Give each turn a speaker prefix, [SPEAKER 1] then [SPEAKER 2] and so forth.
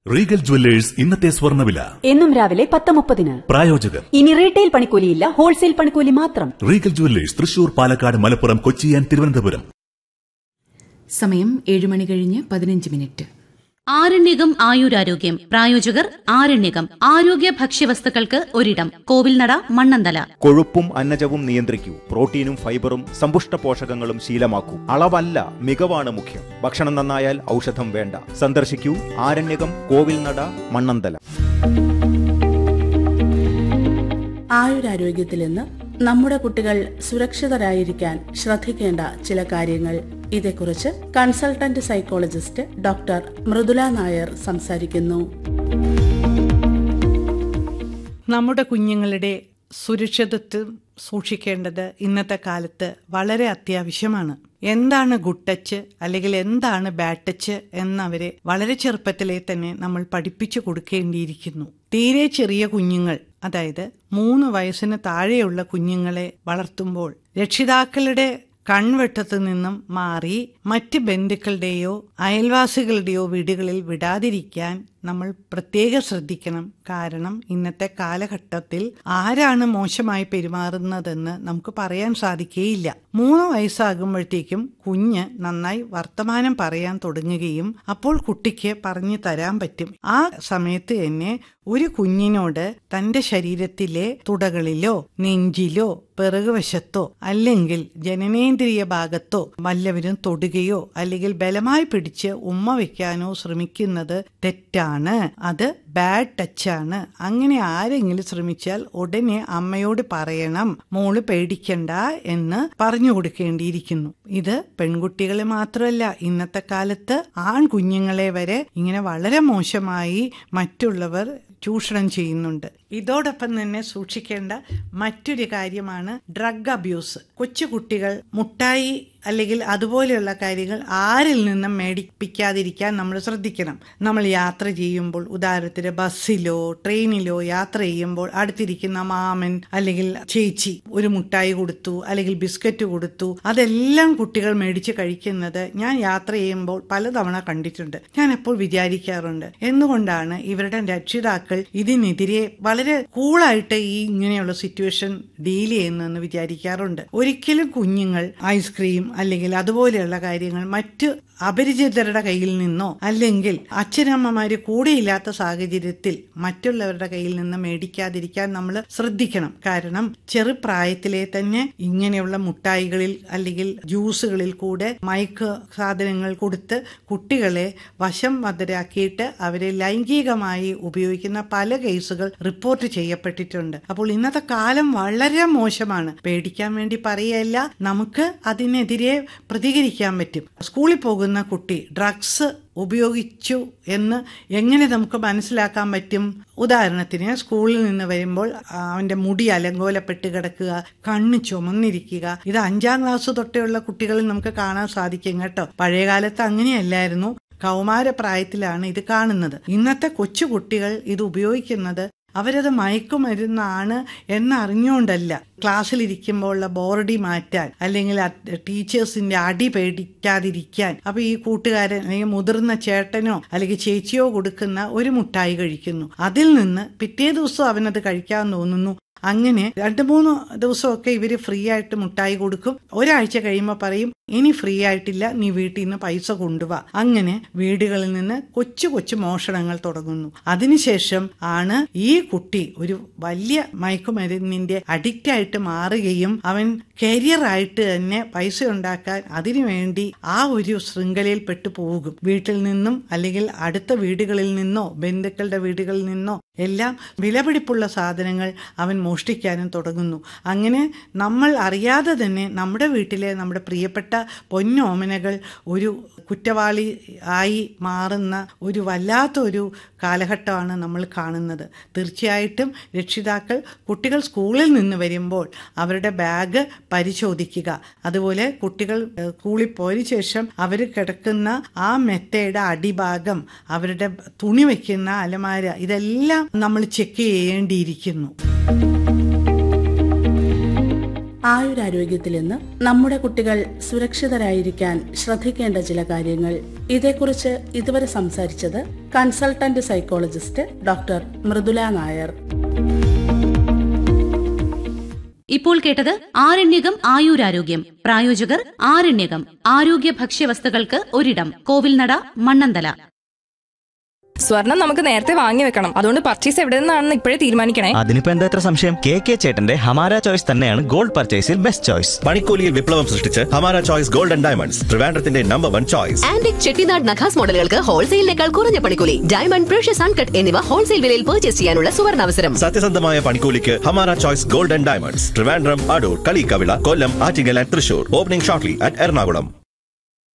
[SPEAKER 1] Regal jewellers ഇന്നത്തെ സ്വർണ്ണവില
[SPEAKER 2] എന്നും രാവിലെ പത്ത് മുപ്പതിന്
[SPEAKER 1] പ്രായോജകർ
[SPEAKER 2] ഇനി റീറ്റെയിൽ പണിക്കൂലിയില്ല ഹോൾസെയിൽ പണിക്കൂലി മാത്രം
[SPEAKER 1] Regal jewellers Thrissur Palakkad Malappuram Kochi and Thiruvananthapuram
[SPEAKER 3] സമയം ഏഴ് മണി കഴിഞ്ഞ് പതിനഞ്ച് മിനിറ്റ്
[SPEAKER 4] ആരണ്യകം ആയുരാരോഗ്യം പ്രായോജകർ ആരണ്യകം ആരോഗ്യ ഭക്ഷ്യവസ്തുക്കൾക്ക് ഒരിടം കോവിൽനട മണ്ണന്തല
[SPEAKER 5] കൊഴുപ്പും അന്നജവും നിയന്ത്രിക്കൂ പ്രോട്ടീനും ഫൈബറും സമ്പുഷ്ട പോഷകങ്ങളും ശീലമാക്കൂ അളവല്ല മികവാണ് മുഖ്യം ഭക്ഷണം നന്നായാൽ ഔഷധം വേണ്ട സന്ദർശിക്കൂ ആരണ്യകം കോവിൽനട മണ്ണന്തല
[SPEAKER 6] ആയുരാരോഗ്യത്തിൽ നിന്ന് നമ്മുടെ കുട്ടികൾ സുരക്ഷിതരായിരിക്കാൻ ശ്രദ്ധിക്കേണ്ട ചില കാര്യങ്ങൾ ഇതേക്കുറിച്ച് consultant psychologist doctor Mridula Nair സംസാരിക്കുന്നു
[SPEAKER 7] നമ്മുടെ കുഞ്ഞുങ്ങളുടെ സുരക്ഷിതത്വം സൂക്ഷിക്കേണ്ടത് ഇന്നത്തെ കാലത്ത് വളരെ അത്യാവശ്യമാണ് എന്താണ് ഗുഡ് ടച്ച് അല്ലെങ്കിൽ എന്താണ് ബാഡ് ടച്ച് എന്നവരെ വളരെ ചെറുപ്പത്തിലെ തന്നെ നമ്മൾ പഠിപ്പിച്ചു കൊടുക്കേണ്ടിയിരിക്കുന്നു തീരെ ചെറിയ കുഞ്ഞുങ്ങൾ അതായത് മൂന്ന് വയസ്സിന് താഴെയുള്ള കുഞ്ഞുങ്ങളെ വളർത്തുമ്പോൾ രക്ഷിതാക്കളുടെ കൺവെട്ടത്തു നിന്നും മാറി മറ്റ് ബന്ധുക്കളുടെയോ അയൽവാസികളുടെയോ വീടുകളിൽ വിടാതിരിക്കാൻ നമ്മൾ പ്രത്യേകം ശ്രദ്ധിക്കണം കാരണം ഇന്നത്തെ കാലഘട്ടത്തിൽ ആരാണ് മോശമായി പെരുമാറുന്നതെന്ന് നമുക്ക് പറയാൻ സാധിക്കുകയില്ല മൂന്ന് വയസ്സാകുമ്പോഴത്തേക്കും കുഞ്ഞ് നന്നായി വർത്തമാനം പറയാൻ തുടങ്ങുകയും അപ്പോൾ കുട്ടിക്ക് പറഞ്ഞു തരാൻ പറ്റും ആ സമയത്ത് തന്നെ ഒരു കുഞ്ഞിനോട് തന്റെ ശരീരത്തിലെ തുടകളിലോ നെഞ്ചിലോ പിറകുവശത്തോ അല്ലെങ്കിൽ ജനനേന്ദ്രിയ ഭാഗത്തോ വല്ലവരും തൊടുകയോ അല്ലെങ്കിൽ ബലമായി പിടിച്ച് ഉമ്മ വെക്കാനോ ശ്രമിക്കുന്നത് തെറ്റാണ് അത് ബാഡ് ടച്ചാണ് അങ്ങനെ ആരെങ്കിലും ശ്രമിച്ചാൽ ഉടനെ അമ്മയോട് പറയണം മോള് പേടിക്കണ്ട എന്ന് പറഞ്ഞു കൊടുക്കേണ്ടിയിരിക്കുന്നു ഇത് പെൺകുട്ടികളെ മാത്രമല്ല ഇന്നത്തെ കാലത്ത് ആൺകുഞ്ഞുങ്ങളെ വരെ ഇങ്ങനെ വളരെ മോശമായി മറ്റുള്ളവർ ചൂഷണം ചെയ്യുന്നുണ്ട് ഇതോടൊപ്പം തന്നെ സൂക്ഷിക്കേണ്ട മറ്റൊരു കാര്യമാണ് ഡ്രഗ് അബ്യൂസ് കൊച്ചുകുട്ടികൾ മുട്ടായി അല്ലെങ്കിൽ അതുപോലെയുള്ള കാര്യങ്ങൾ ആരിൽ നിന്നും മേടിപ്പിക്കാതിരിക്കാൻ നമ്മൾ ശ്രദ്ധിക്കണം നമ്മൾ യാത്ര ചെയ്യുമ്പോൾ ഉദാഹരണത്തിന് ബസ്സിലോ ട്രെയിനിലോ യാത്ര ചെയ്യുമ്പോൾ അടുത്തിരിക്കുന്ന മാമൻ അല്ലെങ്കിൽ ചേച്ചി ഒരു മുട്ടായി കൊടുത്തു അല്ലെങ്കിൽ ബിസ്ക്കറ്റ് കൊടുത്തു അതെല്ലാം കുട്ടികൾ മേടിച്ച് കഴിക്കുന്നത് ഞാൻ യാത്ര ചെയ്യുമ്പോൾ പലതവണ കണ്ടിട്ടുണ്ട് ഞാൻ എപ്പോൾ വിചാരിക്കാറുണ്ട് എന്തുകൊണ്ടാണ് ഇവരുടെ രക്ഷിതാക്കൾ ഇതിനെതിരെ വളരെ കൂളായിട്ട് ഈ ഇങ്ങനെയുള്ള സിറ്റുവേഷൻ ഡീൽ ചെയ്യുന്നതെന്ന് വിചാരിക്കാറുണ്ട് ഒരിക്കലും കുഞ്ഞുങ്ങൾ ഐസ്ക്രീം അല്ലെങ്കിൽ അതുപോലെയുള്ള കാര്യങ്ങൾ മറ്റ് അപരിചിതരുടെ കയ്യിൽ നിന്നോ അല്ലെങ്കിൽ അച്ഛനമ്മമാര് കൂടെയില്ലാത്ത സാഹചര്യത്തിൽ മറ്റുള്ളവരുടെ കയ്യിൽ നിന്ന് മേടിക്കാതിരിക്കാൻ നമ്മൾ ശ്രദ്ധിക്കണം കാരണം ചെറുപ്രായത്തിലെ തന്നെ ഇങ്ങനെയുള്ള മുട്ടായികളിൽ അല്ലെങ്കിൽ ജ്യൂസുകളിൽ കൂടെ മയക്ക് സാധനങ്ങൾ കൊടുത്ത് കുട്ടികളെ വശം മധുരാക്കിയിട്ട് അവരെ ലൈംഗികമായി ഉപയോഗിക്കുന്ന പല കേസുകൾ റിപ്പോർട്ട് ചെയ്യപ്പെട്ടിട്ടുണ്ട് അപ്പോൾ ഇന്നത്തെ കാലം വളരെ മോശമാണ് പേടിക്കാൻ വേണ്ടി പറയല്ല നമുക്ക് അതിനെതിരെ പ്രതികരിക്കാൻ പറ്റും സ്കൂളിൽ പോകുന്ന കുട്ടി ഡ്രഗ്സ് ഉപയോഗിച്ചു എന്ന് എങ്ങനെ നമുക്ക് മനസ്സിലാക്കാൻ പറ്റും ഉദാഹരണത്തിന് സ്കൂളിൽ നിന്ന് വരുമ്പോൾ അവന്റെ മുടി അലങ്കോലപ്പെട്ട് കിടക്കുക കണ്ണ് ചുമന്നിരിക്കുക ഇത് അഞ്ചാം ക്ലാസ് തൊട്ടേയുള്ള കുട്ടികളിൽ നമുക്ക് കാണാൻ സാധിക്കും കേട്ടോ പഴയകാലത്ത് അങ്ങനെയല്ലായിരുന്നു കൗമാരപ്രായത്തിലാണ് ഇത് കാണുന്നത് ഇന്നത്തെ കൊച്ചു കുട്ടികൾ ഇത് ഉപയോഗിക്കുന്നത് അവരത് മയക്കുമരുന്നാണ് എന്നറിഞ്ഞുകൊണ്ടല്ല ക്ലാസ്സിലിരിക്കുമ്പോഴുള്ള ബോറടി മാറ്റാൻ അല്ലെങ്കിൽ ടീച്ചേഴ്സിന്റെ അടി പേടിക്കാതിരിക്കാൻ അപ്പൊ ഈ കൂട്ടുകാരൻ അല്ലെങ്കിൽ മുതിർന്ന ചേട്ടനോ അല്ലെങ്കിൽ ചേച്ചിയോ കൊടുക്കുന്ന ഒരു മുട്ടായി കഴിക്കുന്നു അതിൽ നിന്ന് പിറ്റേ ദിവസം അവനത് കഴിക്കാൻ തോന്നുന്നു അങ്ങനെ രണ്ടു മൂന്ന് ദിവസമൊക്കെ ഇവര് ഫ്രീ ആയിട്ട് മുട്ടായി കൊടുക്കും ഒരാഴ്ച കഴിയുമ്പോൾ പറയും ഇനി ഫ്രീ ആയിട്ടില്ല നീ വീട്ടിൽ നിന്ന് പൈസ കൊണ്ടുവാ അങ്ങനെ വീടുകളിൽ നിന്ന് കൊച്ചു കൊച്ചു മോഷണങ്ങൾ തുടങ്ങുന്നു അതിനുശേഷം ആണ് ഈ കുട്ടി ഒരു വലിയ മയക്കുമരുന്നിന്റെ അഡിക്റ്റ് ആയിട്ട് മാറുകയും അവൻ കരിയർ ആയിട്ട് തന്നെ പൈസ ഉണ്ടാക്കാൻ അതിനുവേണ്ടി ആ ഒരു ശൃംഖലയിൽ പെട്ടു പോകും വീട്ടിൽ നിന്നും അല്ലെങ്കിൽ അടുത്ത വീടുകളിൽ നിന്നോ ബന്ധുക്കളുടെ വീടുകളിൽ നിന്നോ എല്ലാം വിലപിടിപ്പുള്ള സാധനങ്ങൾ അവൻ മോഷ്ടിക്കാനും തുടങ്ങുന്നു അങ്ങനെ നമ്മൾ അറിയാതെ തന്നെ നമ്മുടെ വീട്ടിലെ നമ്മുടെ പ്രിയപ്പെട്ട പൊന്നോമനകൾ ഒരു കുറ്റവാളി ആയി മാറുന്ന ഒരു വല്ലാത്ത ഒരു കാലഘട്ടമാണ് നമ്മൾ കാണുന്നത് തീർച്ചയായിട്ടും രക്ഷിതാക്കൾ കുട്ടികൾ സ്കൂളിൽ നിന്ന് വരുമ്പോൾ അവരുടെ ബാഗ് പരിശോധിക്കുക അതുപോലെ കുട്ടികൾ സ്കൂളിൽ പോയ ശേഷം അവർ കിടക്കുന്ന ആ മെത്തയുടെ അടിഭാഗം അവരുടെ തുണി വയ്ക്കുന്ന അലമാര ഇതെല്ലാം നമ്മൾ ചെക്ക് ചെയ്യേണ്ടിയിരിക്കുന്നു
[SPEAKER 6] ആയുരാരോഗ്യത്തിൽ ഇന്ന് നമ്മുടെ കുട്ടികൾ സുരക്ഷിതരായിരിക്കാൻ ശ്രദ്ധിക്കേണ്ട ചില കാര്യങ്ങൾ ഇതേക്കുറിച്ച് ഇതുവരെ സംസാരിച്ചത് consultant psychologist doctor Mridula Nair
[SPEAKER 4] ഇപ്പോൾ കേട്ടത് ആരണ്യകം ആയുരാരോഗ്യം പ്രായോജകർ ആരണ്യകം ആരോഗ്യ ഭക്ഷ്യവസ്തുക്കൾക്ക് ഒരിടം കോവിൽനട മണ്ണന്തല
[SPEAKER 8] സ്വർണം നമുക്ക് നേരത്തെ വാങ്ങി വെക്കണം അതുകൊണ്ട് പർച്ചേസ് എവിടെ നിന്നാണെന്ന് ഇപ്പോഴേ തീരുമാനിക്കണേ
[SPEAKER 9] അതിനിപ്പോ എന്താ ഇത്ര സംശയം കെ കെ ചേട്ടന്റെ ഹമാര ചോയ്സ് തന്നെയാണ് ഗോൾഡ് പർച്ചേസിൽ ബെസ്റ്റ് ചോയ്സ്
[SPEAKER 1] പണിക്കൂലിയിൽ വിപ്ലവം സൃഷ്ടിച്ച് Hamara choice gold and diamonds ട്രിവാൻഡ്രത്തിന്റെ number one choice
[SPEAKER 10] antique Chettinad Nakhas മോഡലുകൾക്ക് ഹോൾസെയിലിനേക്കാൾ കുറഞ്ഞ പണിക്കൂലി ഡയമണ്ട് പ്രഷ്യസ് അൺകട്ട് എന്നിവ ഹോൾസെയിൽ വിലയിൽ പർച്ചേസ് ചെയ്യാനുള്ള സുവർണാവസരം
[SPEAKER 1] സത്യസന്ധമായ പണിക്കൂലിക്ക് Hamara choice gold and diamonds Trivandrum Adoor Kalikkavila Kollam Attingal and Thrissur opening shortly at Ernakulam